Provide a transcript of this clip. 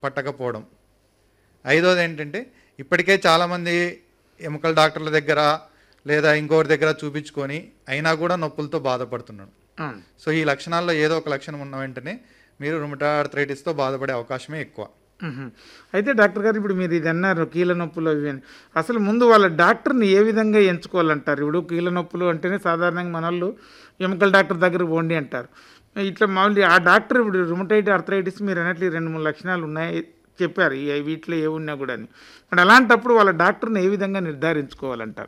పట్టకపోవడం ఐదోది ఏంటంటే ఇప్పటికే చాలామంది ఎముకల డాక్టర్ల దగ్గర లేదా ఇంకోరి దగ్గర చూపించుకొని అయినా కూడా నొప్పులతో బాధపడుతున్నాడు ఉమ్. సో ఈ లక్షణాల్లో ఏదో ఒక లక్షణం ఉన్న వెంటనే మీరు రుమటా ఆర్థరైటిస్తో బాధపడే అవకాశమే ఎక్కువ మ్మ్. అయితే డాక్టర్ గారు ఇప్పుడు మీరు ఇది అన్నారు కీళ్ళ నొప్పులు అవి అని అసలు ముందు వాళ్ళ డాక్టర్ని ఏ విధంగా ఎంచుకోవాలంటారు ఇప్పుడు కీళ్ళ నొప్పులు అంటేనే సాధారణంగా మన వాళ్ళు ఎముకల డాక్టర్ దగ్గర పోండి అంటారు ఇట్లా మామూలు ఆ డాక్టర్ ఇప్పుడు రుమటైట్ ఆర్థరైటిస్ మీరు అన్నట్లు ఈ రెండు మూడు లక్షణాలు ఉన్నాయి చెప్పారు ఈ వీటిలో ఏ ఉన్నా కూడా అని మరి అలాంటప్పుడు వాళ్ళ డాక్టర్ని ఏ విధంగా నిర్ధారించుకోవాలంటారు